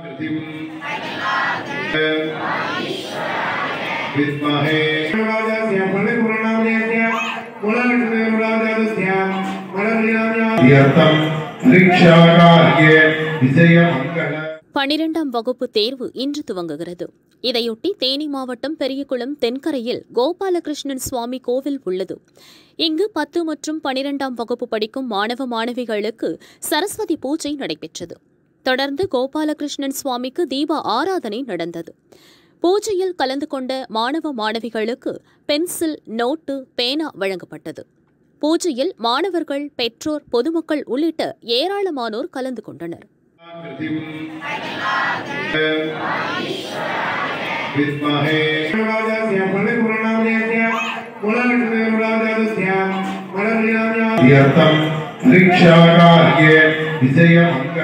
विद्महे राजस्य फलपूर्णामयस्य कुललक्ष्मीराजस्य फलप्रियाम्या यतं परीक्षाकार्ये विजयमङ्गल பனிரெண்டாம் வகுப்பு தேர்வு இன்று துவங்குகிறது இதையொட்டி தேனி மாவட்டம் பெரியகுளம் தென்கரையில் கோபாலகிருஷ்ணன் சுவாமி கோவில் உள்ளது இங்கு பத்து மற்றும் பனிரெண்டாம் வகுப்பு படிக்கும் மாணவ மாணவிகளுக்கு சரஸ்வதி பூஜை நடைபெற்றது தொடர்ந்து கோபாலகிருஷ்ணன் சுவாமிக்கு தீப ஆராதனை நடந்தது பூஜையில் கலந்து கொண்ட மாணவ மாணவிகளுக்கு பென்சில் நோட்டு பேனா வழங்கப்பட்டது பூஜையில் மாணவர்கள் பெற்றோர் பொதுமக்கள் உள்ளிட்ட ஏராளமானோர் கலந்து கொண்டனர் विद्महे राजस्य फलपूर्णामयस्य कुललक्ष्मीराजस्य फलप्रियाम्या यतं परीक्षाकार्ये विजयमङ्गल